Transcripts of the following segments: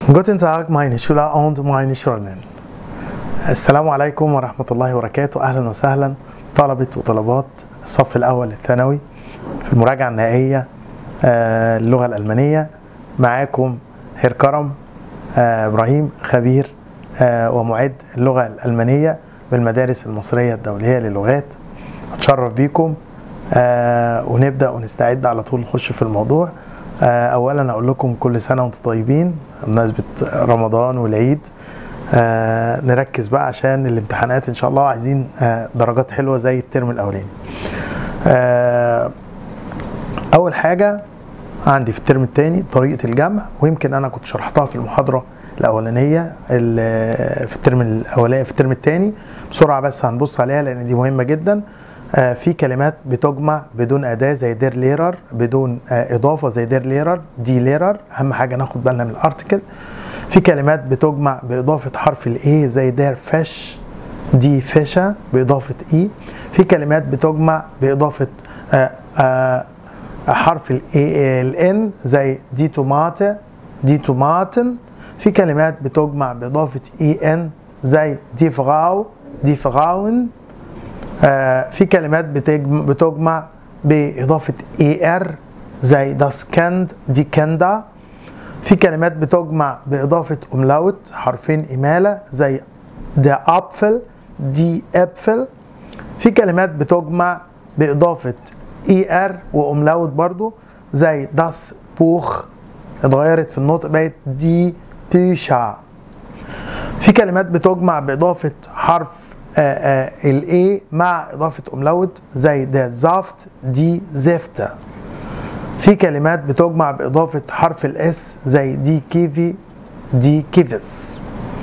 Guten Tag, meine Schüler und meine Schülerinnen. السلام عليكم ورحمة الله وبركاته أهلا وسهلا طلبة وطلبات الصف الأول الثانوي في المراجعة النهائية آه، اللغة الألمانية معاكم هير كرم آه، إبراهيم خبير آه، ومعد اللغة الألمانية بالمدارس المصرية الدولية للغات أتشرف بيكم آه، ونبدأ ونستعد على طول نخش في الموضوع آه، أولا أقول لكم كل سنة وأنتم طيبين بمناسبة رمضان والعيد آه نركز بقى عشان الامتحانات ان شاء الله عايزين آه درجات حلوه زي الترم الاولاني آه اول حاجه عندي في الترم الثاني طريقه الجمع ويمكن انا كنت شرحتها في المحاضره الاولانيه ال- في الترم الاولاني في الترم الثاني بسرعه بس هنبص عليها لان دي مهمه جدا آه، في كلمات بتجمع بدون اداه زي دير ليرر بدون آه، اضافه زي دير ليرر دي ليرر اهم حاجه ناخد بالنا من الارتكل في كلمات بتجمع باضافه حرف الاي زي دير فيش دي فيشة باضافه اي في كلمات بتجمع باضافه آه، آه، حرف الاي الان زي دي توماتة دي توماتن في كلمات بتجمع باضافه اي ان زي دي فراو دي فراون آه، في كلمات بتجم- بتجمع بإضافة ER زي das Kind دي كندا في كلمات بتجمع بإضافة أملاوت حرفين إمالة زي der Apfel دي أبفل في كلمات بتجمع بإضافة ER وأملاوت برضو زي das Buch اتغيرت في النطق بقت دي بيشا في كلمات بتجمع بإضافة حرف الاي مع إضافة أملاوت زي ده زافت دي زفت في كلمات بتجمع بإضافة حرف الاس زي دي كيفي دي كيفس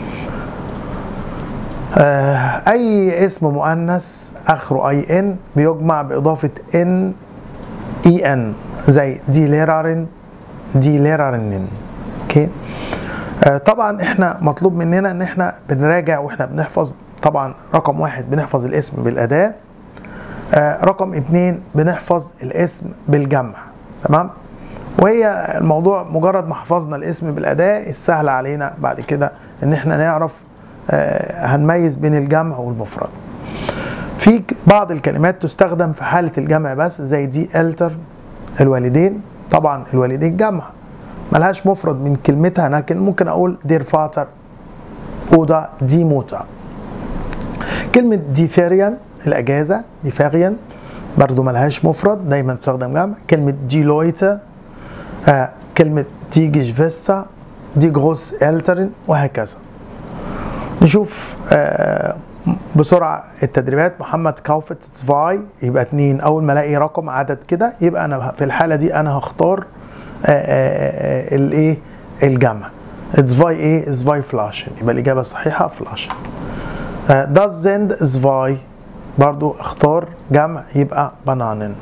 آه، أي اسم مؤنث آخره أي إن بيجمع بإضافة إن إي إن زي دي ليرارن دي ليرارنن أوكي آه، طبعا احنا مطلوب مننا ان احنا بنراجع واحنا بنحفظ طبعا رقم واحد بنحفظ الاسم بالاداة آه، رقم اتنين بنحفظ الاسم بالجمع تمام وهي الموضوع مجرد ما حفظنا الاسم بالاداة السهل علينا بعد كده ان احنا نعرف آه، هنميز بين الجمع والمفرد في ك- بعض الكلمات تستخدم في حالة الجمع بس زي دي التر الوالدين طبعا الوالدين جمع ملهاش مفرد من كلمتها لكن ممكن اقول دير فاتر اودا دي موتا كلمة ديفيريان الأجازة ديفيريان برضو ملهاش مفرد دايما تستخدم جمع كلمة دي لويتا آه كلمة دي جيشفيستا دي جروس الترن وهكذا نشوف آه بسرعة التدريبات محمد كاوفت سفاي يبقى اتنين أول ما ألاقي رقم عدد كده يبقى أنا في الحالة دي أنا هختار آه، آه، آه، الإيه الجمع سفاي إيه سفاي فلاشن يبقى الإجابة الصحيحة فلاشن das sind zwei برضو اختار جمع يبقى بنانن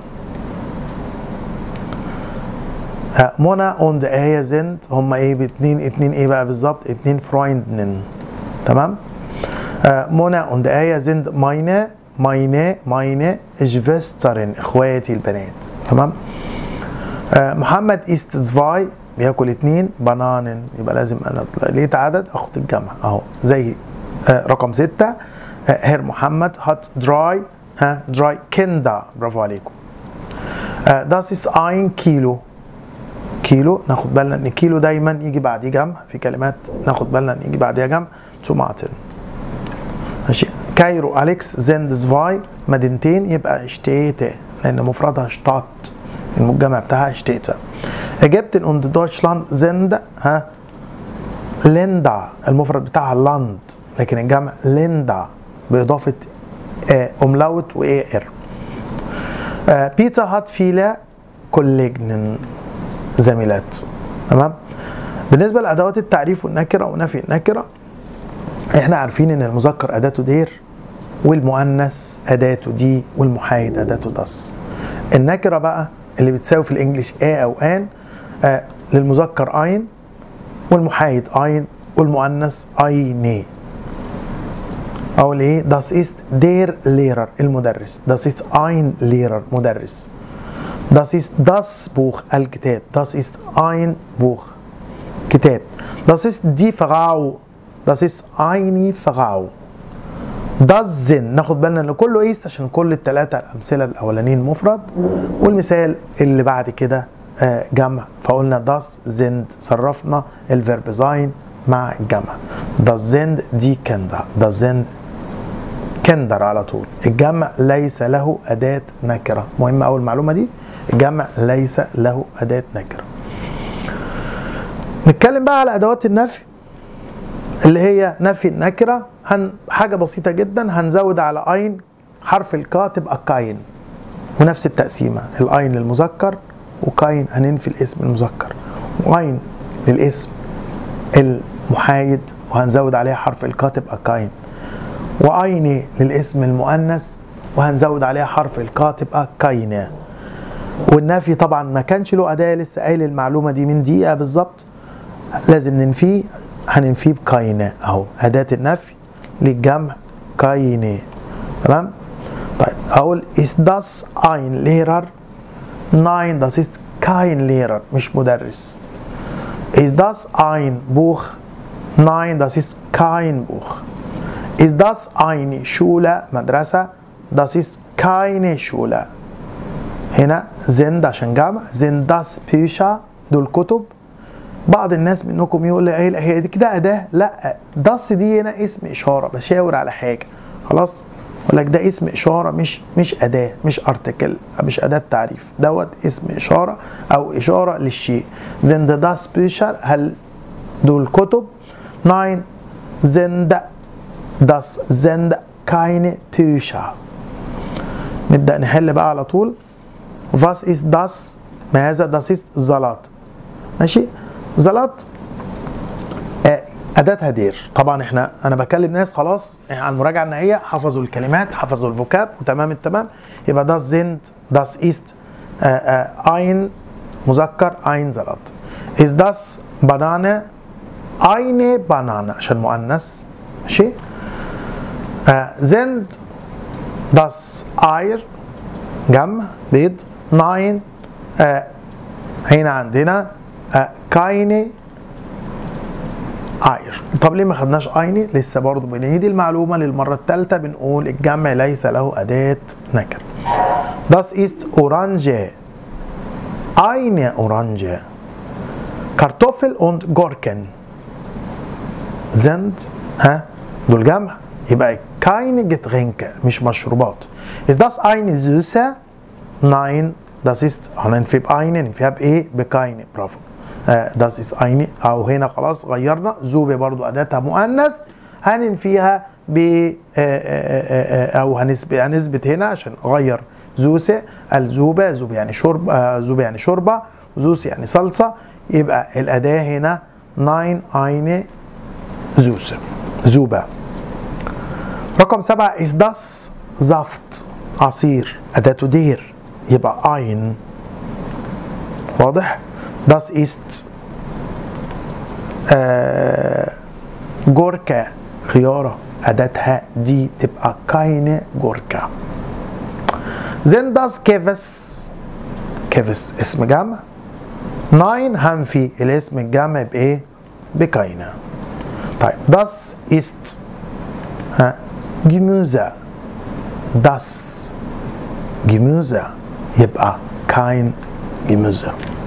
آه، منى und آية sind هما ايه باتنين اتنين ايه بقى بالظبط اتنين فرويندن تمام آه، منى und آية sind meine meine meine Schwestern اخواتي البنات تمام آه، محمد ist zwei بياكل اتنين بنانن يبقى لازم انا لقيت عدد اخد الجمع اهو زي آه، رقم ستة آه، هير محمد هات دراي ها دراي كندا برافو عليكم آه، das ist ein كيلو كيلو ناخد بالنا ان كيلو دايما يجي بعديه جمع في كلمات ناخد بالنا ان يجي بعديها جمع توماتن ماشي كايرو اليكس زند زفاي مدينتين يبقى شتيته لان مفردها شتات المجمع بتاعها شتيته اجابتن und دويتشلاند زند ها ليندا المفرد بتاعها لاند لكن الجمع ليندا بإضافة آه، أملاوت وإي إر آه، بيتزا هات فيلا كوليجنن زميلات تمام بالنسبة لأدوات التعريف والنكرة ونفي النكرة احنا عارفين ان المذكر أداته دير والمؤنث أداته دي والمحايد أداته داس النكرة بقى اللي بتساوي في الإنجليش آ أو آن آه للمذكر أين والمحايد أين والمؤنث أيني أقول إيه das ist der Lehrer المدرس das ist ein Lehrer مدرس das ist das Buch الكتاب das ist ein Buch كتاب das ist die Frau das ist eine Frau das sind ناخد بالنا ان كله ايست عشان كل الثلاثه الامثله الاولانيين مفرد والمثال اللي بعد كده آه، جمع فقلنا das sind صرفنا الفيرب sein مع الجمع das sind die Kinder das sind كندر على طول الجمع ليس له أداة نكرة مهمة أول المعلومة دي الجمع ليس له أداة نكرة نتكلم بقى على أدوات النفي اللي هي نفي النكرة هن حاجة بسيطة جدا هنزود على أين حرف الكا تبقى كاين ونفس التقسيمة الأين للمذكر وكاين هننفي الاسم المذكر وأين للاسم المحايد وهنزود عليها حرف الكا تبقى كاين وأيني للاسم المؤنث وهنزود عليها حرف الكا تبقى كاينة والنفي طبعا ما كانش له أداة لسه قايل المعلومة دي من دقيقة بالظبط لازم ننفيه هننفيه بكاينة أهو أداة النفي للجمع كاينة تمام طيب أقول is das ein Lehrer nein das ist kein Lehrer مش مدرس ist das ein Buch nein das ist kein Buch Ist das eine Schule مدرسة das ist keine Schule هنا sind عشان جمع sind das Bücher دول كتب بعض الناس منكم يقول لي ايه هي دي كده اداه لا das دي هنا اسم اشاره بشاور على حاجه خلاص يقول لك ده اسم اشاره مش مش اداه مش ارتكل مش اداه تعريف دوت اسم اشاره او اشاره للشيء sind das Bücher هل دول كتب nein sind Das sind keine Bücher. نبدأ نحل بقى على طول. Was ist das? ماذا؟ Das ist Salat. ماشي؟ زلط آه، أداتها دير. طبعا احنا أنا بكلم ناس خلاص على المراجعة النهائية حفظوا الكلمات حفظوا الفوكاب وتمام التمام يبقى das sind das ist آه، آه، ein مذكر ein Salat. Ist das Banane? Eine Banane عشان مؤنث ماشي؟ آه، sind das Eier جمع بيض nein آه، هنا عندنا آه، keine Eier طب ليه ما خدناش eine لسه برضه بنعيد المعلومة للمرة الثالثة بنقول الجمع ليس له أداة نكر das ist Orange eine Orange Kartoffel und Gurken sind ها دول جمع يبقى keine Getränke مش مشروبات ist das eine Süße nein das ist هننفي بأine ننفيها بإيه بكاينة برافو آه das ist eine أو هنا خلاص غيرنا زوبة برضو أداتها مؤنث هننفيها ب آه، آه، آه، أو هنثبت هنثبت هنا عشان غير زوسة الزوبة زوبة يعني شرب آه، زوبة يعني شوربة زوس يعني صلصة يبقى الأداة هنا ناين eine زوسة زوبة رقم سبعة is das زفت عصير أداته دير يبقى ein واضح das ist آه جوركا خيارة أداتها دي تبقى keine جوركا sind das كيفس كيفس اسم جمع ناين هنفي الاسم الجمع بإيه بكاينة طيب das ist ها Gemüse das Gemüse يبقى kein Gemüse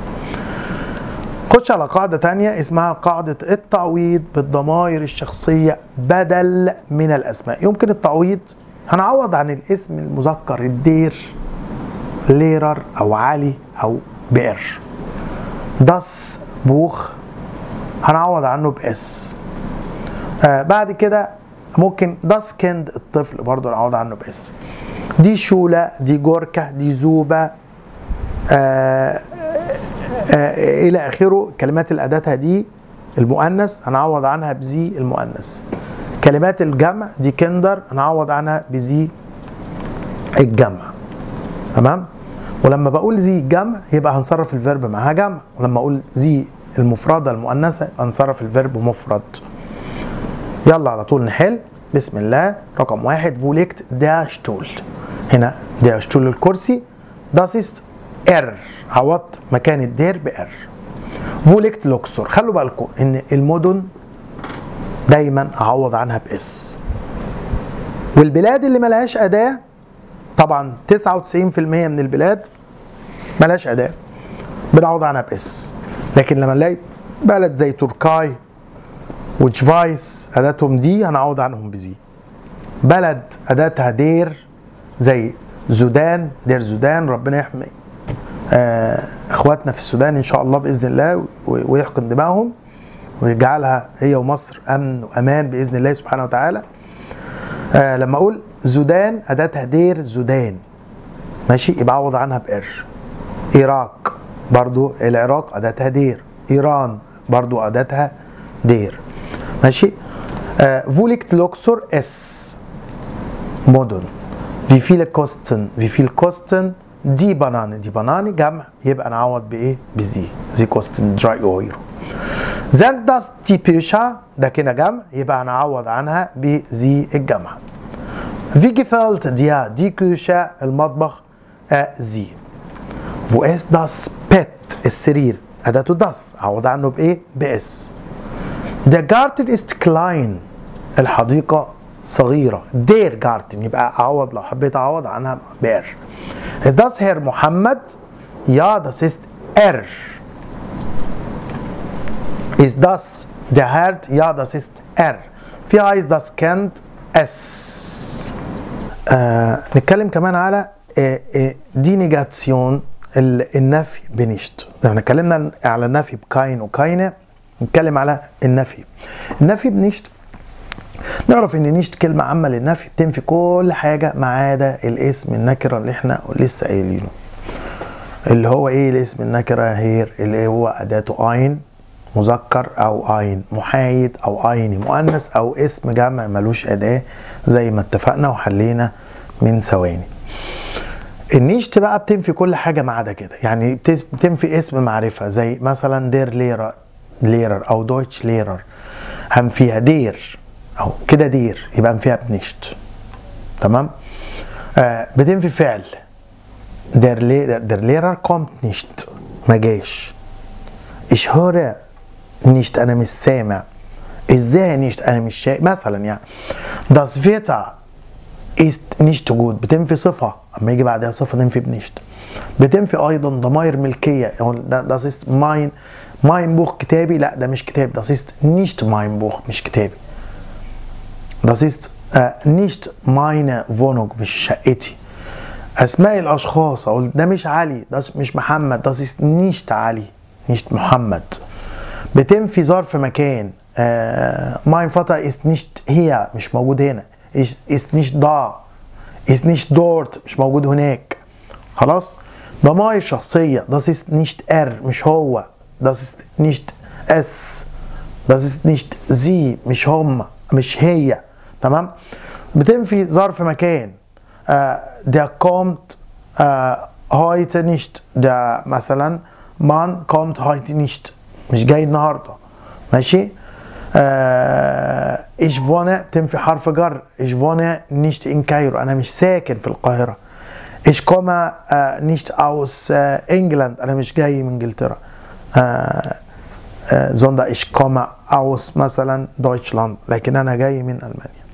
خش على قاعدة تانية اسمها قاعدة التعويض بالضمائر الشخصية بدل من الأسماء يمكن التعويض هنعوض عن الاسم المذكر الدير ليرر أو علي أو بئر داس بوخ هنعوض عنه بإس آه بعد كده ممكن داس كند الطفل برضه نعوض عنه بإس دي شولة دي جوركة دي زوبة آه آه الى اخره كلمات الاداه دي المؤنث هنعوض عنها بزي المؤنث كلمات الجمع دي كندر هنعوض عنها بزي الجمع تمام ولما بقول زي الجمع يبقى هنصرف الفيرب معاها جمع ولما اقول زي المفردة المؤنثة هنصرف الفيرب مفرد يلا على طول نحل بسم الله رقم واحد فوليكت دا شتول هنا دا شتول الكرسي das ist R عوضت مكان الدير بإر فوليكت لوكسور خلوا بالكم ان المدن دايما اعوض عنها باس والبلاد اللي ملهاش اداه طبعا 99% من البلاد ملهاش اداه بنعوض عنها باس لكن لما نلاقي بلد زي تركاي وشفايس اداتهم دي هنعوض عنهم بزي بلد اداتها دير زي زودان دير زودان ربنا يحمي آه اخواتنا في السودان ان شاء الله باذن الله و- ويحقن دمائهم ويجعلها هي ومصر امن وامان باذن الله سبحانه وتعالى آه لما اقول زودان اداتها دير زودان ماشي يبقى اعوض عنها بار العراق برضو العراق اداتها دير ايران برضو اداتها دير ماشي آه فوليكت لوكسور اس مدن في فيل كوستن في فيل كوستن دي بنان دي بنان جمع يبقى نعوض بايه بزي زي كوستن دراي اويرو زاد داس دي بيشا ده كده جمع يبقى هنعوض عنها بزي الجمع في gefällt dir die Küche المطبخ آه زي wo ist das Bett السرير أداته das أعوض عنه بإيه؟ بإس Der Garten ist klein الحديقة صغيرة der Garten يبقى أعوض لو حبيت أعوض عنها بإر Das Herr محمد Ja, das ist er Ist das der Herd? Ja, das ist er Wie heißt das Kind? Es آه نتكلم كمان على آه آه دي نيجاتسيون ال- النفي بنشت احنا اتكلمنا على النفي بكاين وكاينه نتكلم على النفي النفي بنشت نعرف ان نشت كلمة عامة للنفي بتنفي كل حاجة ما عدا الاسم النكرة اللي احنا لسه قايلينه اللي هو ايه الاسم النكرة هير اللي هو اداته اين مذكر او اين محايد او ايني مؤنث او اسم جمع ملوش اداة زي ما اتفقنا وحلينا من ثواني النيشت بقى بتنفي كل حاجة ما عدا كده يعني بتس- بتنفي اسم معرفة زي مثلا دير ليرر ليرر او دويتش ليرر هنفيها دير او كده دير يبقى هنفيها بنشت تمام آه بتنفي فعل der, Le der Lehrer kommt nicht ما جاش ich höre nicht انا مش سامع ازاي nicht انا مش شايف مثلا يعني das Wetter ist nicht gut بتنفي صفة اما يجي بعدها صفة تنفي بنشت بتنفي ايضا ضمائر ملكية يعني ده das ist mein mein Buch كتابي لا ده مش كتابي das ist nicht mein Buch مش كتابي das ist äh, nicht meine Wohnung مش شقتي اسماء الاشخاص اقول ده مش علي ده مش محمد ده ist nicht علي nicht محمد بتنفي ظرف مكان آه mein Vater ist nicht hier مش موجود هنا ist, ist nicht da ist nicht dort مش موجود هناك خلاص ضمائر شخصية das ist nicht er مش هو das ist nicht es das ist nicht sie مش هم مش هي تمام بتنفي ظرف مكان آه der kommt آه heute nicht der مثلا man kommt heute nicht مش جاي النهارده ماشي آه ich wohne تنفي حرف جر ich wohne nicht in Cairo انا مش ساكن في القاهره ich komme äh, nicht aus äh, England انا مش جاي من انجلترا آه آه sondern ich komme aus مثلا Deutschland لكن انا جاي من المانيا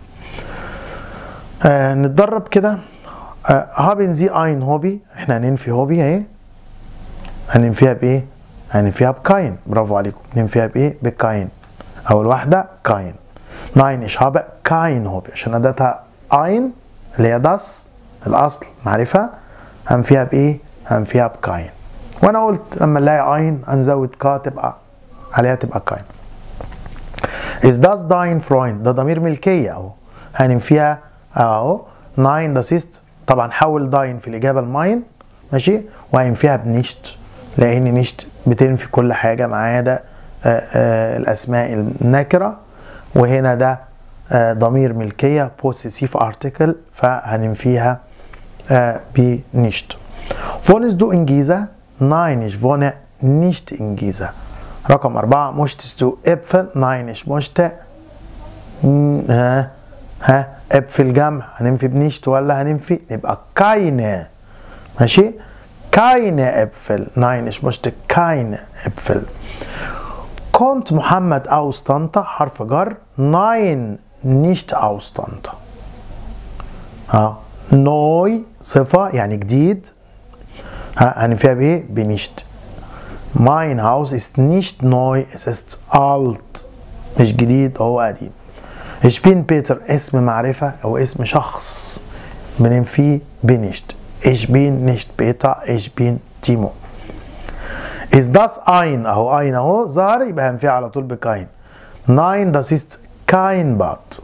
آه نتدرب كده آه haben Sie ein Hobby احنا هننفي هوبي اهي هننفيها بايه هننفيها بكاين برافو عليكم ننفيها بايه بكاين اول واحده كاين ناين ich habe kein Hobby عشان اداتها ein اللي هي das الاصل معرفه هنفيها بايه هنفيها بكاين وانا قلت لما نلاقي ein هنزود كا تبقى عليها تبقى كاين is das dein Freund ده ضمير ملكيه اهو هننفيها اهو ناين das ist طبعا حول داين في الاجابه الماين ماشي وهينفيها بنشت لان نشت بتنفي كل حاجه ما عدا الاسماء النكره وهنا ده آه، ضمير ملكيه بوسيسيف ارتكل فهننفيها آه، بنشت wohnst du in Giza? Nein, ich wohne nicht in Giza. رقم أربعة möchtest du Äpfel? Nein, ich möchte م- ها ها Äpfel جمع هننفي بنشت ولا هننفي نبقى keine ماشي keine Äpfel. Nein, ich möchte keine Äpfel. Kommt Muhammad aus Tanta? حرف جر. Nein, nicht aus Tanta. ها neu صفة يعني جديد ها هنفيها بإيه؟ بنشت. Mein Haus ist nicht neu, es ist alt. مش جديد هو قديم. Ich bin Peter اسم معرفة أو اسم شخص بننفيه بنشت. Ich bin nicht Peter, ich bin Timo. Ist das ein اهو ein اهو ظهر يبقى هنفيه على طول بكاين. Nein, das ist kein Bad.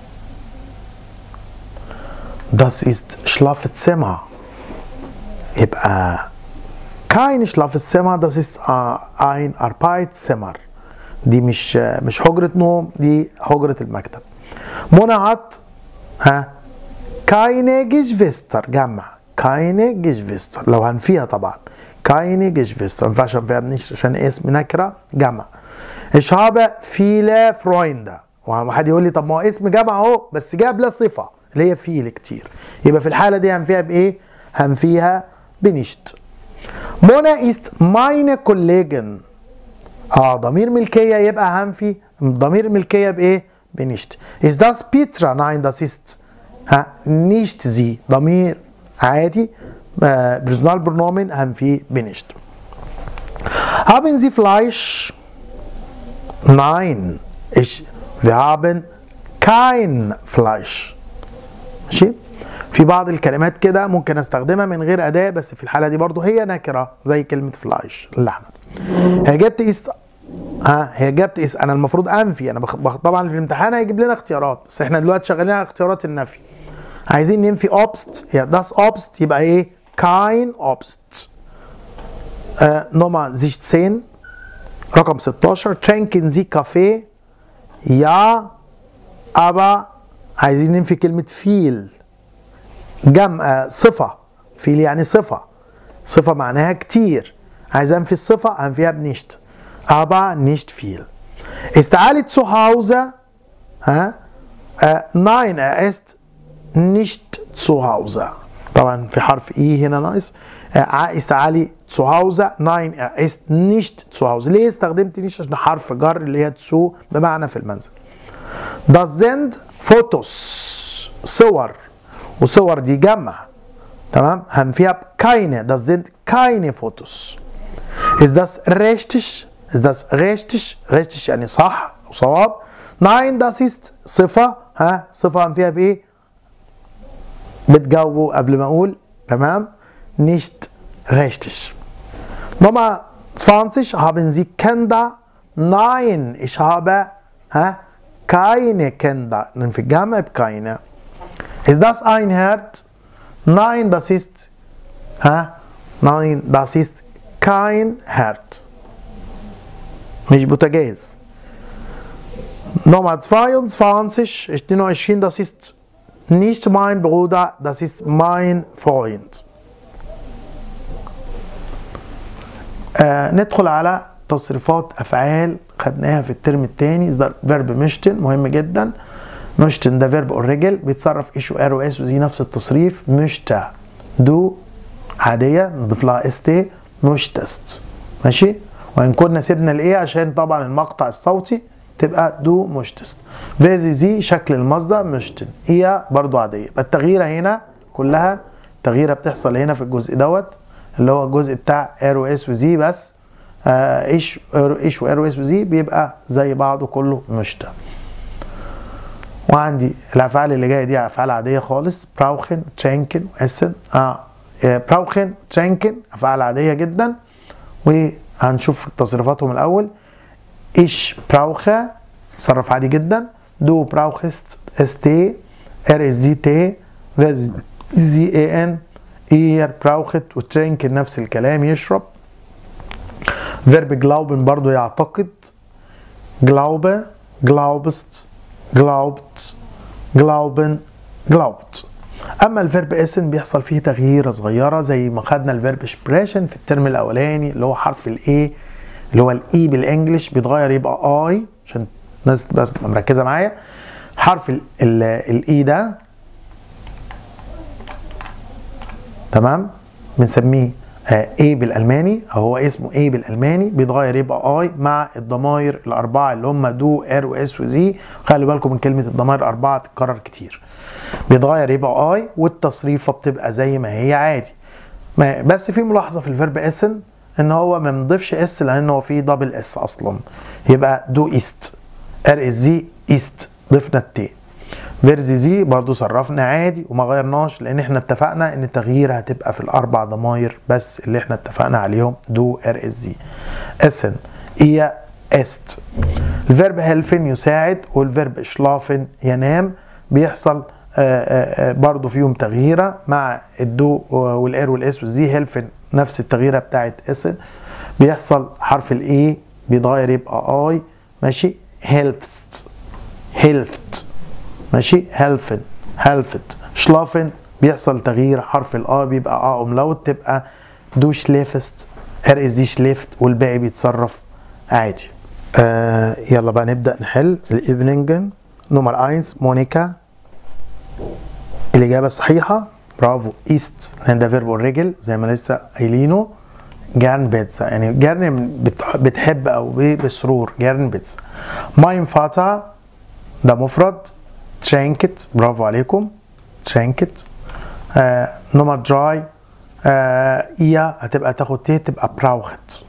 Das ist Schlafzimmer. يبقى kein Schlafzimmer, das ist ein Arbeitszimmer. دي مش مش حجرة نوم دي حجرة المكتب. منى hat ها keine Geschwister جمع keine Geschwister لو هنفيها طبعا keine Geschwister ما ينفعش انفيها بنش عشان اسم نكرة جمع. Ich habe viele Freunde وحد يقول لي طب ما هو اسم جمع اهو بس جاب له صفة اللي هي فيل كتير يبقى في الحالة دي هنفيها بإيه؟ هنفيها بنشت. منى ist meine Kollegin اه ضمير ملكيه يبقى هنفي ضمير ملكيه بايه بنشت is das Petra nein das ist ها nicht sie ضمير عادي آه برسونال برونومن هنفي بنشت haben sie Fleisch nein ich wir haben kein Fleisch ماشي في بعض الكلمات كده ممكن استخدمها من غير اداه بس في الحاله دي برضو هي نكره زي كلمه فلايش اللحمه هي جبت است ها هي جبت اس انا المفروض انفي انا بخ... بخ... طبعا في الامتحان هيجيب لنا اختيارات بس احنا دلوقتي شغالين على اختيارات النفي عايزين ننفي اوبست يا داس اوبست يبقى ايه كاين اوبست آه نوما 16 رقم 16 ترينكن زي كافيه يا ابا عايزين ننفي كلمه فيل جمع آه صفه فيل يعني صفه صفه معناها كتير عايز انفي الصفه هنفيها بنشت aber nicht viel. Ist Ali zu Hause? Ha? Äh, nein, er ist nicht zu Hause. طبعا في حرف اي هنا ناقص äh, ist Ali zu Hause? Nein, er ist nicht zu Hause. ليه استخدمت نيش عشان حرف جر اللي هي zu بمعنى في المنزل. Das sind Fotos صور وصور دي جمع تمام هنفيها keine das sind keine Fotos. Ist das richtig? Ist das richtig? Richtig يعني صح أو صواب. Nein, das ist صفة ها صفة هنفيها بإيه؟ بتجاوبوا قبل ما أقول تمام؟ Nicht richtig. Nummer 20 haben Sie Kinder? Nein, ich habe ها keine Kinder. في الجامعة keine. Ist das ein Herd? Nein, das ist ها Nein, das ist kein Herd. مش بوتاجاز Nummer 22, 22, das ist nicht mein Bruder, das ist mein Freund. آه ندخل على تصريفات أفعال خدناها في الترم الثاني ده فيرب مشتن مهم جدا مشتن ده فيرب اوريجل بيتصرف ايش وار واس وزي نفس التصريف مشتا دو عادية نضيف لها اس تي مشتست ماشي وان كنا سيبنا الايه عشان طبعا المقطع الصوتي تبقى دو مشتست فيزي زي شكل المصدر مشتن هي برضو عادية يبقى التغييرة هنا كلها تغييرة بتحصل هنا في الجزء دوت اللي هو الجزء بتاع ار اس وزي بس آه ايش ايش وار اس وزي بيبقى زي بعضه كله مشتى وعندي الافعال اللي جايه دي افعال عاديه خالص براوخن ترينكن واسن اه براوخن ترينكن افعال عاديه جدا وهنشوف تصريفاتهم الاول ايش براوخه تصرف عادي جدا دو براوخست استي ار اس زي تي زي اي ان اير براوخت وترينكن نفس الكلام يشرب فيرب جلاوبن برضو يعتقد جلاوبه جلاوبست جلاوبت جلاوبن جلاوبت اما الفيرب اسن بيحصل فيه تغييره صغيره زي ما خدنا الفيرب اكسبريشن في الترم الاولاني اللي هو حرف الاي اللي هو الاي بالانجلش بيتغير يبقى اي عشان الناس بس تبقى مركزه معايا حرف الاي ده تمام بنسميه ايه بالالماني او هو اسمه ايه بالالماني بيتغير يبقى اي مع الضماير الاربعه اللي هم دو ار واس وزي خلي بالكم من كلمه الضمائر الاربعه تتكرر كتير بيتغير يبقى اي والتصريفه بتبقى زي ما هي عادي ما بس في ملاحظه في الفيرب اسن ان هو ما بنضيفش اس لان هو فيه دبل اس اصلا يبقى دو ايست ار اس زي ايست ضفنا التي فيرزي زي برضو صرفنا عادي وما غيرناش لان احنا اتفقنا ان التغيير هتبقى في الاربع ضماير بس اللي احنا اتفقنا عليهم دو ار اس زي اسن ايا است الفيرب هيلفن يساعد والفيرب شلافن ينام بيحصل آآ آآ برضو فيهم تغييره مع الدو والار والاس والزي هيلفن نفس التغييره بتاعت اسن بيحصل حرف الاي بيتغير يبقى اي ماشي هيلفست هيلفت ماشي هيلفن هيلفت شلافن بيحصل تغيير حرف الآ بيبقى آ أملاوت تبقى دو شليفست ار اس دي شليفت والباقي بيتصرف عادي آه يلا بقى نبدأ نحل الإيفنينجن نمر 1 مونيكا الإجابة الصحيحة برافو ايست لأن ده فيرب الرجل زي ما لسه قايلينه جارن بيتزا يعني جارن بتحب أو بسرور جارن بيتزا ماين فاتا ده مفرد ترانكت برافو عليكم ترانكت آه نمر دراي آه ايا هتبقى تاخد تي تبقى براوخت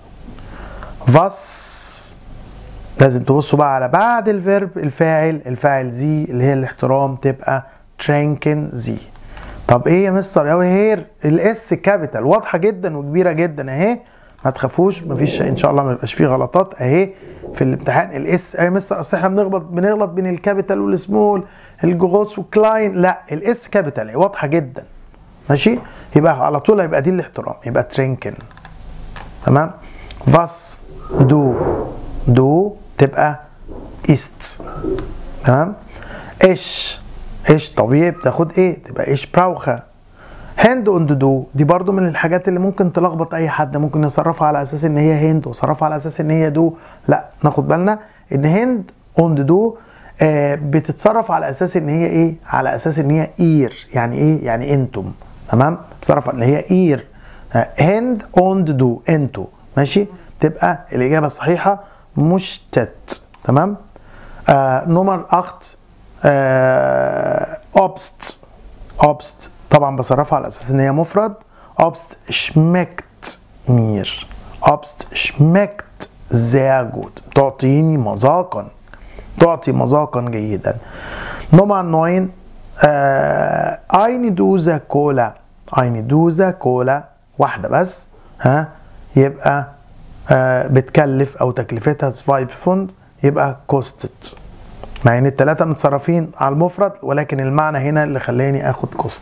فاس لازم تبصوا بقى على بعد الفيرب الفاعل الفاعل زي اللي هي الاحترام تبقى ترانكن زي طب ايه يا مستر يا هير الاس كابيتال واضحه جدا وكبيره جدا اهي ما تخافوش مفيش ان شاء الله ما يبقاش فيه غلطات اهي في الامتحان الاس اي مستر اصل احنا بنغلط بنغلط بين الكابيتال والسمول الجغوص وكلاين لا الاس كابيتال واضحه جدا ماشي يبقى على طول هيبقى دي الاحترام يبقى ترينكن تمام فاس دو دو تبقى ايست تمام ايش ايش طبيعي بتاخد ايه تبقى ايش براوخه هاند اون دو دي برضو من الحاجات اللي ممكن تلخبط اي حد ممكن يصرفها على اساس ان هي هند وصرفها على اساس ان هي دو لا ناخد بالنا ان هند اون دو آه بتتصرف على اساس ان هي ايه على اساس ان هي اير يعني ايه يعني انتم تمام بتصرف ان هي اير هند اون دو انتو ماشي تبقى الاجابه الصحيحه مشتت تمام آه نمر اخت آه اوبست اوبست طبعا بصرفها على اساس ان هي مفرد اوبست شمكت مير اوبست شمكت sehr gut تعطيني مذاقا تعطي مذاقا جيدا نمر 9 آه eine دوزة كولا eine دوزة كولا واحدة بس ها يبقى آه بتكلف او تكلفتها 5 فوند يبقى كوستت مع ان الثلاثه متصرفين على المفرد ولكن المعنى هنا اللي خلاني اخد كوست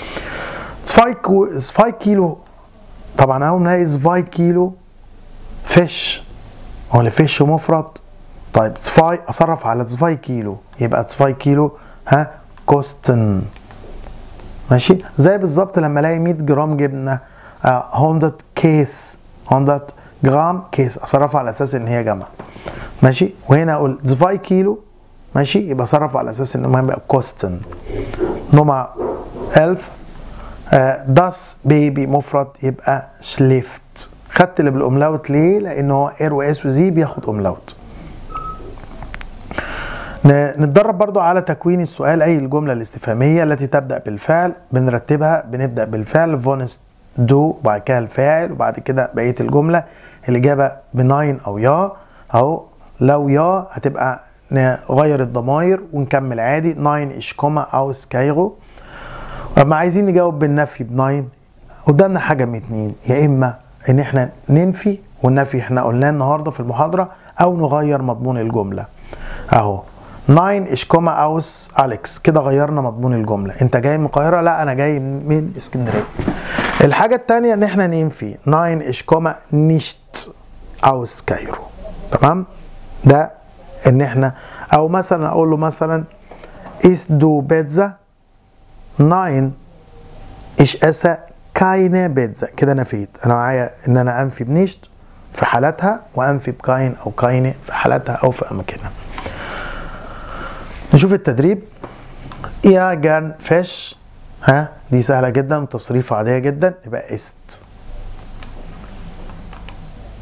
2 كيلو طبعا اول ما 2 كيلو فيش هو اللي فيش مفرد طيب 2 اصرف على 2 كيلو يبقى 2 كيلو ها كوستن ماشي زي بالظبط لما الاقي 100 جرام جبنه آه 100 كيس 100 جرام كيس اصرفها على اساس ان هي جمع ماشي وهنا اقول 2 كيلو ماشي يبقى صرف على اساس ان المهم يبقى كوستن نمرة 1000 داس بيبي مفرد يبقى شليفت خدت اللي بالاملاوت ليه؟ لان هو ار واس وزي بياخد املاوت نتدرب برضو على تكوين السؤال اي الجمله الاستفهاميه التي تبدا بالفعل بنرتبها بنبدا بالفعل فونست دو وبعد كده الفاعل وبعد كده بقيه الجمله الاجابه بناين او يا اهو لو يا هتبقى نغير الضمائر ونكمل عادي ناين ايش كوما او سكايرو اما عايزين نجاوب بالنفي بناين قدامنا حاجه من اتنين يا اما ان احنا ننفي والنفي احنا قلناه النهارده في المحاضره او نغير مضمون الجمله اهو ناين ايش كوما اوس اليكس كده غيرنا مضمون الجمله انت جاي من القاهره لا انا جاي من اسكندريه الحاجه الثانيه ان احنا ننفي ناين ايش كوما نيشت اوس كايرو تمام ده ان احنا او مثلا اقول له مثلا ist du بيتزا ناين ايش اسا كاينه بيتزا كده نفيت انا معايا ان انا انفي بنيشت في حالتها وانفي بكاين او كاينه في حالتها او في اماكنها نشوف التدريب يا جان فيش ها دي سهله جدا وتصريف عاديه جدا يبقى است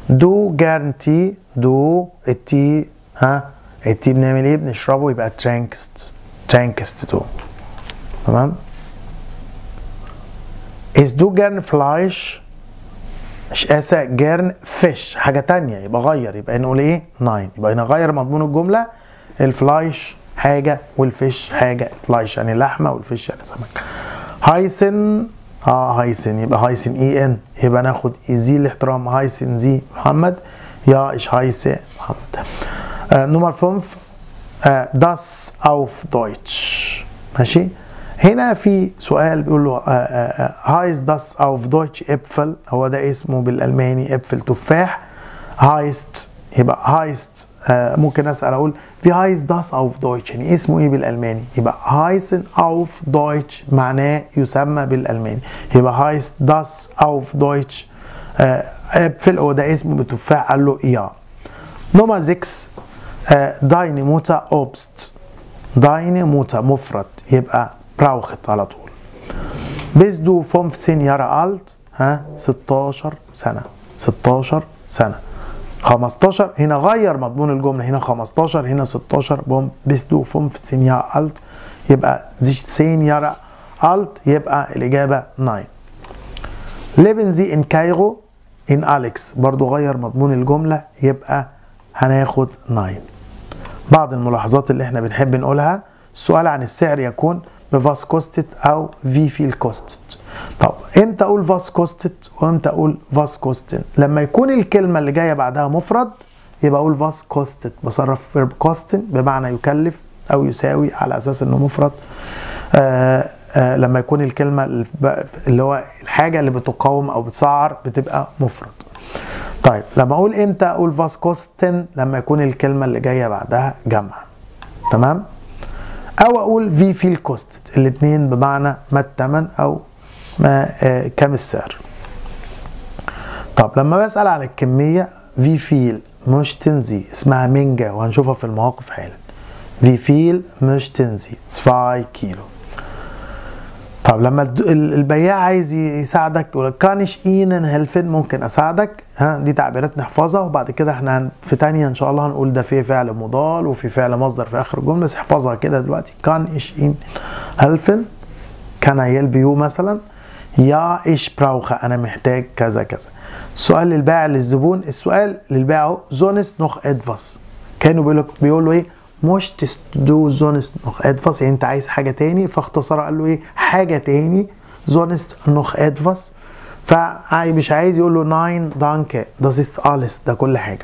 دو جارنتي دو التي ها التي بنعمل ايه بنشربه يبقى ترانكست ترانكست دو تمام is دو جارن فلايش مش اسا جارن فيش حاجة تانية يبقى غير يبقى نقول ايه ناين يبقى نغير مضمون الجملة الفلايش حاجة والفيش حاجة الفلايش يعني لحمة والفيش يعني سمك هايسن اه هايسن يبقى هايسن اي ان يبقى ناخد زي الاحترام هايسن زي محمد يا ايش هايسه محمد آه نمر 5 آه das auf Deutsch ماشي هنا في سؤال بيقول له هايز داس auf Deutsch ابفل هو ده اسمه بالالماني ابفل تفاح هايست يبقى هايست آه ممكن اسال اقول في هايز داس auf Deutsch يعني اسمه ايه بالالماني يبقى هايسن auf Deutsch معناه يسمى بالالماني يبقى هايست داس auf Deutsch آه ابفل هو ده اسمه بالتفاح قال له يا نمرة 6 دايني موتا اوبست دايني موتا مفرد يبقى براوخت على طول بيس دو 15 يارا الت ها 16 سنة 16 سنة 15 هنا غير مضمون الجملة هنا 15 هنا 16 بوم بيس دو 15 يارا الت يبقى 16 يارا الت يبقى الإجابة 9 ليفن زي ان كايرو ان أليكس برضو غير مضمون الجملة يبقى هناخد 9 بعض الملاحظات اللي احنا بنحب نقولها السؤال عن السعر يكون بفاس كوستت او في فيل كوستت طب امتى اقول فاس كوستت وامتى اقول فاس كوستن لما يكون الكلمه اللي جايه بعدها مفرد يبقى اقول فاس كوستت بصرف فيرب كوستن بمعنى يكلف او يساوي على اساس انه مفرد آآ آآ لما يكون الكلمه اللي هو الحاجه اللي بتقاوم او بتسعر بتبقى مفرد طيب لما اقول امتى اقول فاس كوستن لما يكون الكلمه اللي جايه بعدها جمع تمام او اقول في فيل كوستد الاثنين بمعنى ما الثمن او ما آه كم السعر طب لما بسال عن الكميه في فيل مش تنزي اسمها مينجا وهنشوفها في المواقف حالا في فيل مش تنزي 2 كيلو طب لما البياع عايز يساعدك يقول كانش اينن هيلفن ممكن اساعدك ها دي تعبيرات نحفظها وبعد كده احنا في تانية ان شاء الله هنقول ده في فعل مضال وفي فعل مصدر في اخر الجمله بس احفظها كده دلوقتي كان ايش اين هيلفن كان يلبيو مثلا يا ايش براوخه انا محتاج كذا كذا السؤال للبائع للزبون السؤال للبائع اهو زونس نوخ ادفاس كانوا بيقولوا بيقولوا ايه möchtest du sonst noch etwas يعني انت عايز حاجة تاني فاختصر قال له ايه حاجة تاني sonst noch etwas فمش عايز يقول له nein danke das ist alles ده كل حاجة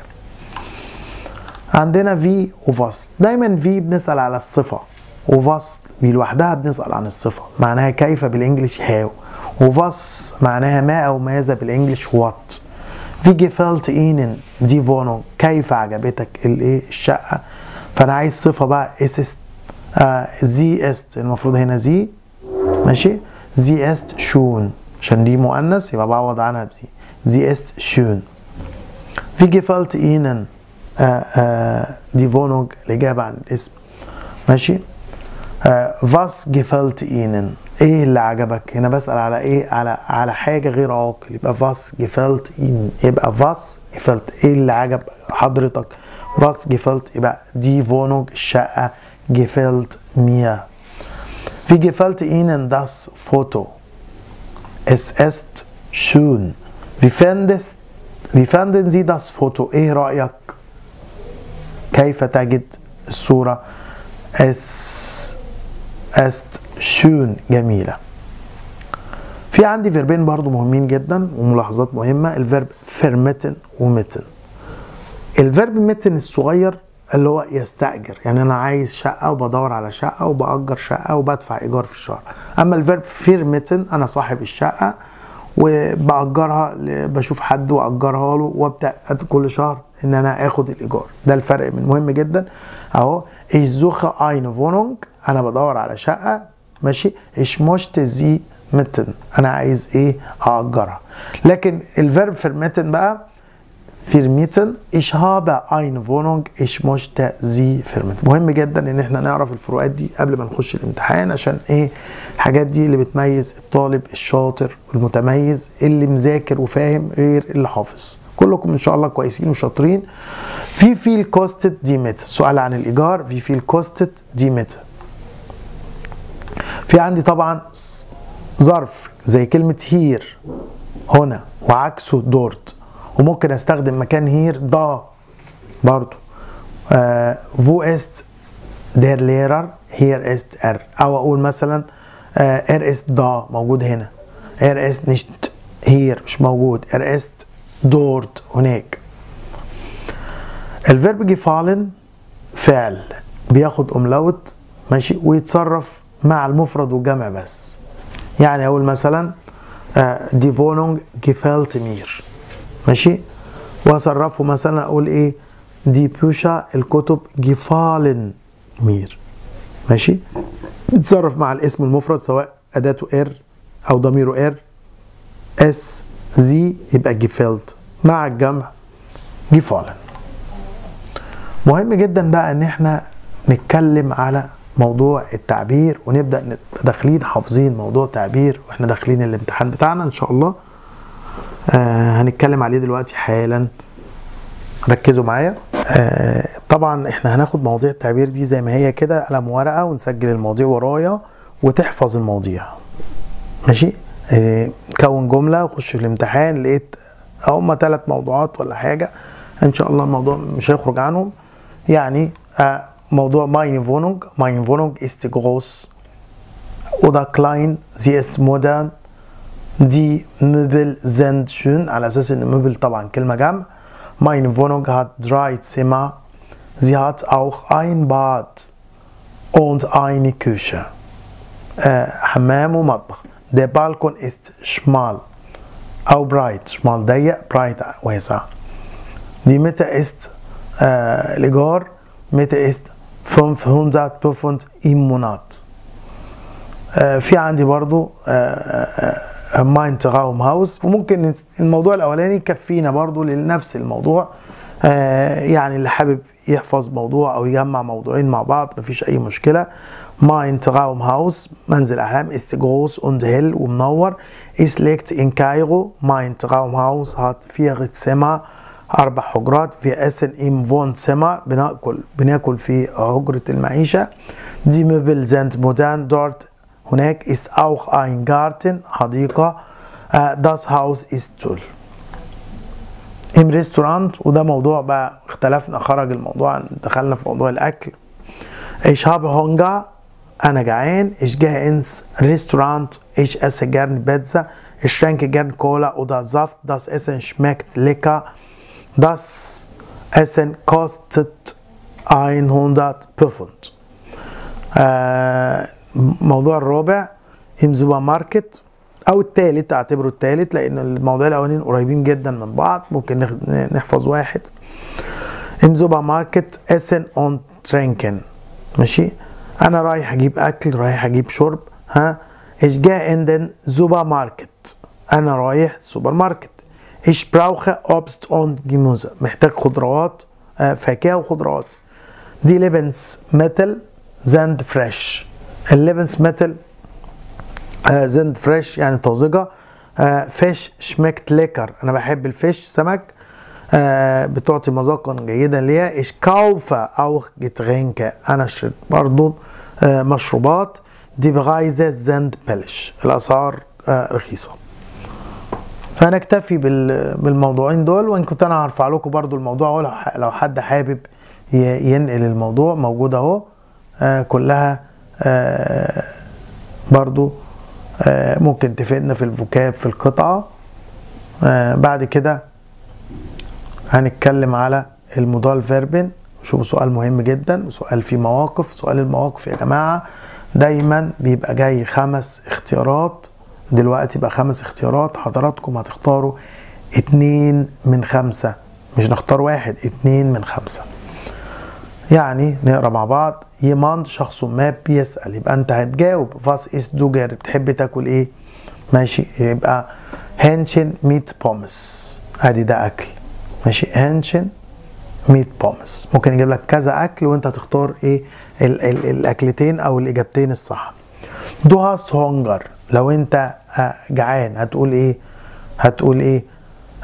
عندنا في وفاس دايما في بنسأل على الصفة وفاس في لوحدها بنسأل عن الصفة معناها كيف بالانجلش هاو وفاس معناها ما او ماذا بالانجلش وات في gefällt ihnen دي فونو كيف عجبتك الايه الشقة فانا عايز صفه بقى اس است آه زي است المفروض هنا زي ماشي زي است شون عشان دي مؤنث يبقى بعوض عنها بزي زي است شون في gefällt ihnen آه آه دي فونوج الاجابه عن الاسم ماشي آه was gefällt ihnen ايه اللي عجبك هنا بسال على ايه على على حاجه غير عاقل يبقى was gefällt ihnen يبقى was gefällt ايه اللي عجب حضرتك Was gefällt يبقى die Wohnung الشقة gefällt mir. Wie gefällt Ihnen das Foto? Es ist schön. Wie, fandest, wie fanden Sie das Foto? إيه رأيك؟ كيف تجد الصورة؟ Es ist schön جميلة. في عندي فيربين برضو مهمين جدا وملاحظات مهمة الفيرب فرمتن ومتن الفيرب متن الصغير اللي هو يستأجر يعني انا عايز شقة وبدور على شقة وبأجر شقة وبدفع ايجار في الشهر اما الفيرب فيرمتن انا صاحب الشقة وبأجرها بشوف حد وأجرها له وابدأ كل شهر ان انا اخد الايجار ده الفرق من مهم جدا اهو ich suche eine Wohnung انا بدور على شقة ماشي ich möchte sie mitten انا عايز ايه اأجرها لكن الفيرب فيرمتن بقى vermieten ich habe eine Wohnung ich möchte sie vermieten مهم جدا ان احنا نعرف الفروقات دي قبل ما نخش الامتحان عشان ايه الحاجات دي اللي بتميز الطالب الشاطر والمتميز اللي مذاكر وفاهم غير اللي حافظ كلكم ان شاء الله كويسين وشاطرين في فيل كوستد دي متى سؤال عن الايجار في فيل كوستد دي متى في عندي طبعا ظرف زي كلمة هير هنا وعكسه دورت وممكن استخدم مكان هير دا برضو فو است دير ليرر هير است ار او اقول مثلا ار است دا موجود هنا ار است نشت هير مش موجود ار است دورت هناك الفيرب جيفالن فعل بياخد املاوت ماشي ويتصرف مع المفرد والجمع بس يعني اقول مثلا دي فونونج جيفالت مير ماشي واصرفه مثلا اقول ايه دي بوشا الكتب جيفالن مير ماشي بيتصرف مع الاسم المفرد سواء اداته ار او ضميره ار اس زي يبقى جيفالت مع الجمع جيفالن مهم جدا بقى ان احنا نتكلم على موضوع التعبير ونبدا داخلين حافظين موضوع تعبير واحنا داخلين الامتحان بتاعنا ان شاء الله آه هنتكلم عليه دلوقتي حالا ركزوا معايا آه طبعا احنا هناخد مواضيع التعبير دي زي ما هي كده قلم ورقه ونسجل المواضيع ورايا وتحفظ المواضيع ماشي آه كون جمله وخش في الامتحان لقيت هما ثلاث موضوعات ولا حاجه ان شاء الله الموضوع مش هيخرج عنهم يعني آه موضوع meine Wohnung meine Wohnung ist groß oder klein sie ist modern die Möbel sind schön على اساس ان Möbel طبعا كلمه جمع meine Wohnung hat drei Zimmer sie hat auch ein Bad und eine Küche äh, حمام ومطبخ der Balkon ist schmal أو breit schmal ضيق breit واسع die Mitte ist äh, الإيجار Mitte ist 500 Pfund im Monat. آه في عندي برضو ماين تغاوم هاوس وممكن الموضوع الاولاني يكفينا برضو لنفس الموضوع آه يعني اللي حابب يحفظ موضوع او يجمع موضوعين مع بعض مفيش اي مشكله ماين تغاوم هاوس منزل احلام ist groß und hell ومنور es liegt in Kairo mein Traumhaus hat vier Zimmer أربع حجرات في أسن إم فون سما بناكل بناكل في حجرة المعيشة دي مبل زنت مودان دورت هناك ist auch ein Garten حديقة das Haus ist toll im ريستورانت وده موضوع بقى اختلفنا خرج الموضوع دخلنا في موضوع الأكل ich habe Hunger أنا جعان ich gehe ins Restaurant ich esse gern Pizza ich trinke gern Cola oder Saft das Essen schmeckt lecker Das Essen kostet 100 Pfund. آه موضوع الرابع im Supermarket او الثالث اعتبره الثالث لان الموضوعين الاولانيين قريبين جدا من بعض ممكن نحفظ واحد im Supermarket essen und trinken ماشي انا رايح اجيب اكل رايح اجيب شرب ها ich gehe in den Supermarkt انا رايح سوبر ماركت Ich brauche Obst und Gemüse. محتاج خضروات فاكهة وخضروات. Die Lebensmittel sind frisch. Lebensmittel sind frisch يعني طازجة. Fisch schmeckt lecker. أنا بحب الفيش سمك. بتعطي مذاقا جيدا ليها. Ich kaufe auch Getränke. أنا اشتريت برضو مشروبات. Die Preise sind billig. الأسعار رخيصة. فهنكتفي بالموضوعين دول وان كنت انا هرفع لكم برضو الموضوع لو حد حابب ينقل الموضوع موجود اهو آه كلها آه برضو آه ممكن تفيدنا في الفوكاب في القطعة بعد كده هنتكلم على المودال فيربن شوفوا سؤال مهم جدا سؤال فيه مواقف سؤال المواقف يا جماعة دايما بيبقى جاي خمس اختيارات دلوقتي بقى خمس اختيارات حضراتكم هتختاروا اتنين من خمسة مش نختار واحد اتنين من خمسة يعني نقرا مع بعض يمان شخص ما بيسأل يبقى انت هتجاوب فاس اس دوجر بتحب تاكل ايه ماشي يبقى هانشن ميت بومس ادي ده اكل ماشي هانشن ميت بومس ممكن يجيب لك كذا اكل وانت تختار ايه ال ال الاكلتين او الاجابتين الصح دو هاست هونجر لو انت جعان هتقول ايه هتقول ايه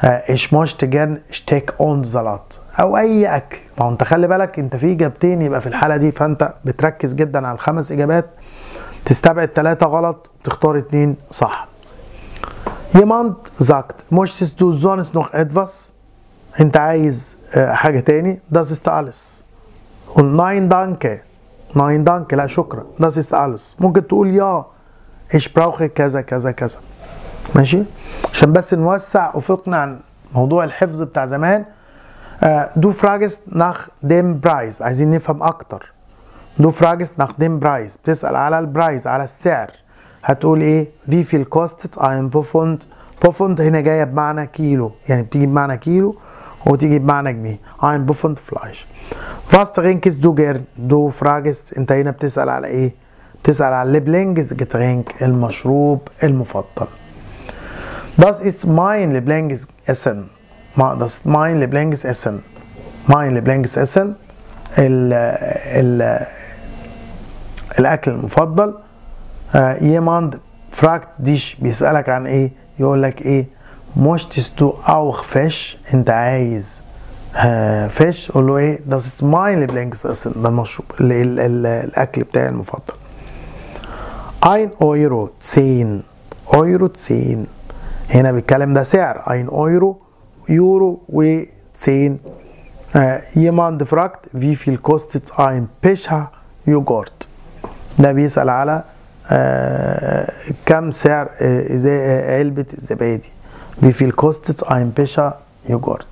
ايش موشت جern شتيك اون زلط او اي اكل ما هو انت خلي بالك انت في اجابتين يبقى في الحاله دي فانت بتركز جدا على الخمس اجابات تستبعد ثلاثة غلط تختار اتنين صح jemand sagt möchtest du sonst noch etwas انت عايز آه، حاجة تاني das ist alles und nein danke nein danke لا شكرا das ist alles ممكن تقول يا ich brauche كذا كذا كذا ماشي عشان بس نوسع افقنا عن موضوع الحفظ بتاع زمان آه، du fragst nach dem Preis عايزين نفهم اكتر du fragst nach dem Preis بتسأل على البرايز على السعر هتقول ايه wie viel kostet ein Pfund Pfund هنا جايه بمعنى كيلو يعني بتيجي بمعنى كيلو وتيجي بمعنى جنيه ein Pfund Fleisch was trinkst du gern du fragst انت هنا بتسأل على ايه بتسأل على Lieblings Getränk المشروب المفضل Das ist mein Lieblingsessen. Ma- Das ist mein Lieblingsessen. Mein Lieblingsessen ال ال الأكل المفضل. آه، jemand fragt dich بيسألك عن إيه؟ يقول لك إيه؟ möchtest du auch Fisch؟ أنت عايز آه فيش قول له إيه؟ Das ist mein Lieblingsessen. ده المشروب ال ال ال الأكل بتاعي المفضل. 1 اورو 10 اورو 10 هنا بيتكلم ده سعر 1 اورو يورو و 10 آه، jemand fragt wie viel kostet ein Becher Joghurt ده بيسأل على آه، كم سعر آه، إزا- آه، علبة الزبادي wie viel kostet ein Becher Joghurt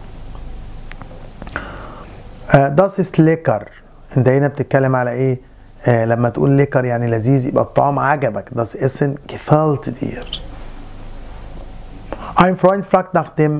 آه، das ist lecker انت هنا بتتكلم على ايه آه لما تقول ليكر يعني لذيذ يبقى الطعام عجبك das Essen gefällt dir ein Freund fragt nach dem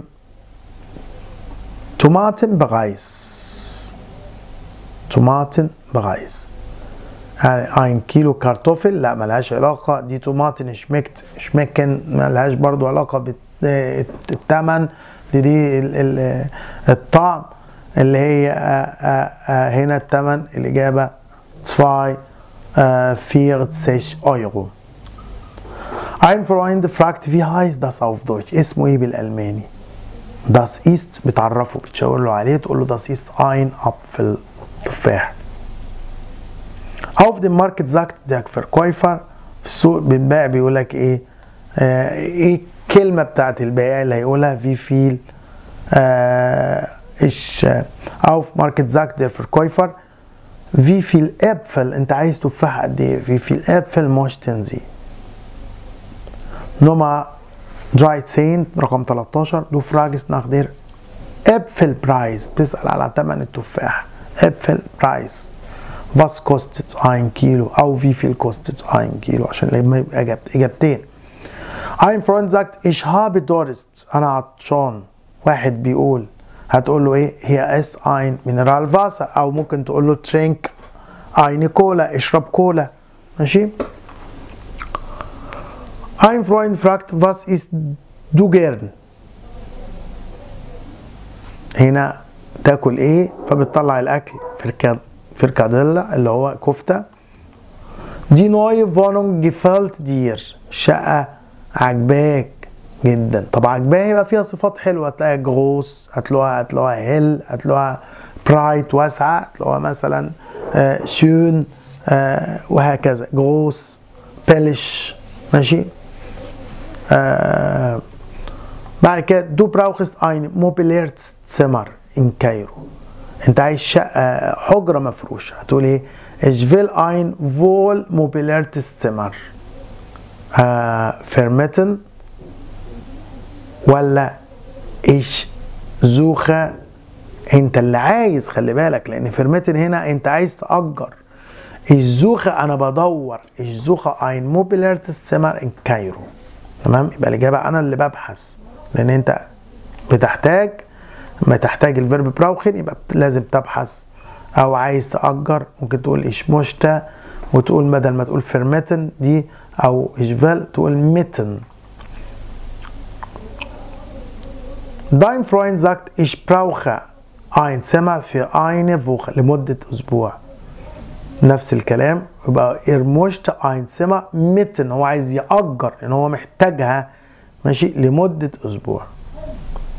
Tomatenpreis Tomatenpreis يعني ein Kilo Kartoffel لا ملهاش علاقة دي توماتن شمكت شمكن ملهاش برضو علاقة بالثمن دي دي ال- ال- الطعم اللي هي آه، آه، آه، هنا الثمن الإجابة 2 40 Euro Ein Freund fragt wie heißt das auf Deutsch اسمه ايه بالألماني Das ist بتعرفه بتشاور له عليه تقول له das ist ein Apfel تفاح Auf dem Markt sagt der Verkäufer في السوق بيتباع بيقول لك ايه آه ايه الكلمة بتاعت البائع اللي هيقولها wie viel آه ich äh, auf Market sagt der Verkäufer wie viel Äpfel انت عايز تفاح قد ايه wie viel Äpfel möchten Sie Nummer 13 رقم 13 du fragst nach der Äpfelpreis تسأل على ثمن التفاح Äpfelpreis was kostet ein Kilo أو wie viel kostet ein Kilo عشان لما يبقى إجابت- إجابتين ein Freund sagt ich habe Durst أنا عطشان واحد بيقول هتقول له ايه هي اس ein Mineralwasser أو ممكن تقول له trink eine Cola اشرب كولا ماشي Ein Freund fragt, was ist du gern? هنا تاكل ايه فبتطلع الاكل فركاد فركاديلا اللي هو كفته دي neue Wohnung gefällt dir شقة عجباك جدا طب عجباها يبقى فيها صفات حلوة هتلاقيها جروس هتلاقوها هتلاقوها هيل هتلاقوها برايت واسعة هتلاقوها مثلا آه، شون آه، وهكذا جروس بلش ماشي آه بعد كده دو براوخست ein mobiliertes Zimmer in Kairo انت عايز شقة حجرة مفروشة هتقول ايه ich will ein wohl mobiliertes Zimmer آه vermieten ولا ich suche انت اللي عايز خلي بالك لان فيرميتن هنا انت عايز تأجر ich suche انا بدور ich suche ein mobiliertes Zimmer in Kairo تمام يبقى الاجابه انا اللي ببحث لان انت بتحتاج ما تحتاج الفيرب براوخن يبقى لازم تبحث او عايز تأجر ممكن تقول ايش مشتا وتقول بدل ما تقول فيرميتن دي او ايشفال تقول ميتن Dein Freund sagt, ich brauche ein Zimmer für eine Woche لمدة أسبوع. نفس الكلام يبقى er möchte ein Zimmer mitten هو عايز يأجر لأن هو محتاجها ماشي لمدة أسبوع.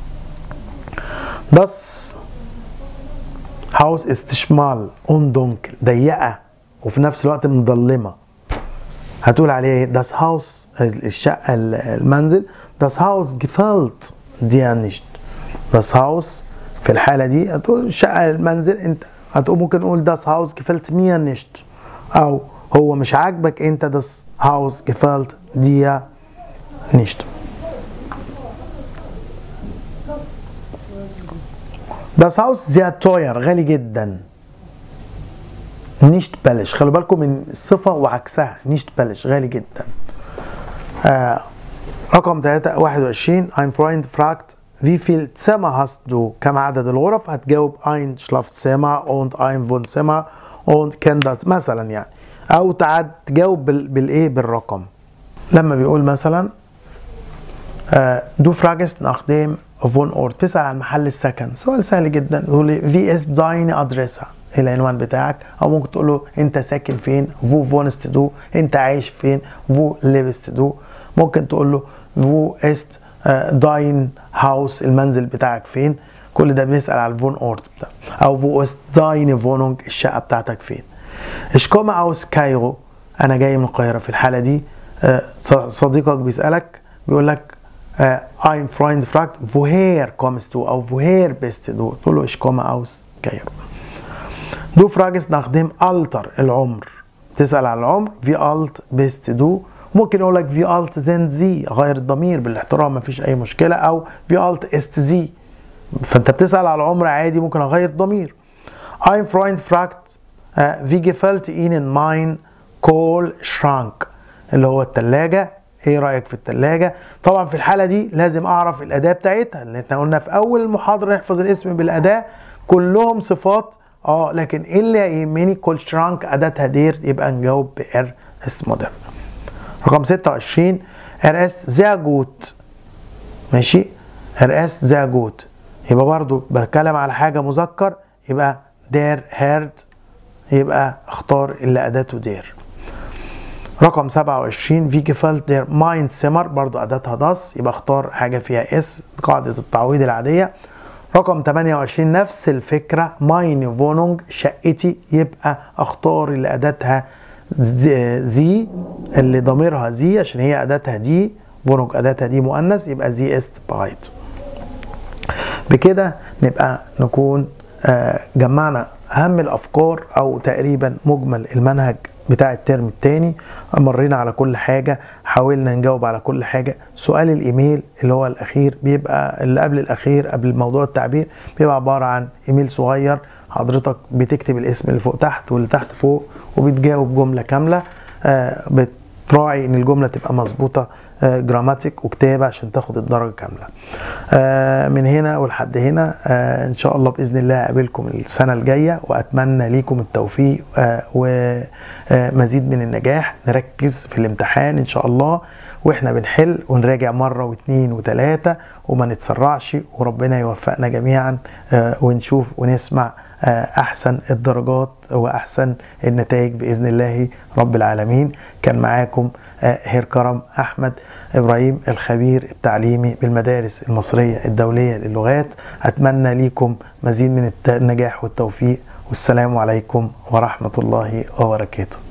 Das Haus ist schmal und dunkel ضيقة وفي نفس الوقت مظلمة هتقول عليه ايه das Haus الشقة المنزل das Haus gefällt dir nicht das Haus في الحالة دي هتقول شقة المنزل انت هتقول ممكن نقول das Haus gefällt mir nicht او هو مش عاجبك انت das Haus gefällt dir nicht Das Haus sehr teuer غالي جدا nicht billig خلوا بالكم من الصفة وعكسها nicht billig غالي جدا آه رقم 3 21 ein Freund fragt wie viel Zimmer hast du كم عدد الغرف هتجاوب ein Schlafzimmer und ein Wohnzimmer und Kinder مثلا يعني او تعد تجاوب بال- بالايه بالرقم لما بيقول مثلا آه du fragst nach dem Wohnort تسأل عن محل السكن سؤال سهل جدا تقول لي wie ist deine Adresse العنوان بتاعك او ممكن تقول له انت ساكن فين wo wohnst du انت عايش فين wo lebst du ممكن تقول له wo ist آه، dein Haus المنزل بتاعك فين كل ده بنسأل على الفون اورت بتاع او wo ist deine Wohnung الشقة بتاعتك فين ich komme aus كايرو انا جاي من القاهرة في الحالة دي آه، ص- صديقك بيسألك بيقول لك آه، ein Freund fragt woher kommst du او woher bist du تقول له ich komme aus كايرو Du fragst nach dem Alter العمر تسأل عن العمر wie alt bist du ممكن اقول لك wie alt sind sie غير الضمير بالاحترام مفيش اي مشكلة او wie alt ist sie فانت بتسأل على العمر عادي ممكن اغير الضمير Ein Freund fragt äh, wie gefällt Ihnen mein Kohlschrank اللي هو التلاجة ايه رأيك في التلاجة طبعا في الحالة دي لازم اعرف الاداة بتاعتها لان احنا قلنا في اول المحاضرة نحفظ الاسم بالاداة كلهم صفات اه لكن ايه اللي يهمني كولشرانك اداتها دير يبقى نجاوب بار اس مودرن رقم 26 ار اس sehr gut ماشي ار اس sehr gut يبقى برضو بتكلم على حاجة مذكر يبقى der herd يبقى اختار اللي اداته دير رقم 27 في gefällt der mein Zimmer برضو اداتها das يبقى اختار حاجة فيها اس قاعدة التعويض العادية رقم 28 نفس الفكرة meine Wohnung شقتي يبقى اختار اللي اداتها زي اللي ضميرها زي عشان هي اداتها دي Wohnung اداتها دي مؤنث يبقى زي است برايت بكده نبقى نكون آه، جمعنا اهم الافكار او تقريبا مجمل المنهج بتاع الترم الثاني مرينا على كل حاجه حاولنا نجاوب على كل حاجه سؤال الايميل اللي هو الاخير بيبقى اللي قبل الاخير قبل موضوع التعبير بيبقى عباره عن ايميل صغير حضرتك بتكتب الاسم اللي فوق تحت واللي تحت فوق وبتجاوب جمله كامله آه، بتراعي ان الجمله تبقى مظبوطه آه، جراماتيك وكتابه عشان تاخد الدرجه كامله آه، من هنا ولحد هنا آه، ان شاء الله باذن الله اقابلكم السنه الجايه واتمنى ليكم التوفيق آه، ومزيد من النجاح نركز في الامتحان ان شاء الله واحنا بنحل ونراجع مره واثنين وثلاثه وما نتسرعش وربنا يوفقنا جميعا آه، ونشوف ونسمع آه، احسن الدرجات واحسن النتائج باذن الله رب العالمين كان معاكم آه، هير كرم احمد ابراهيم الخبير التعليمي بالمدارس المصريه الدوليه للغات اتمنى ليكم مزيد من الت- النجاح والتوفيق والسلام عليكم ورحمه الله وبركاته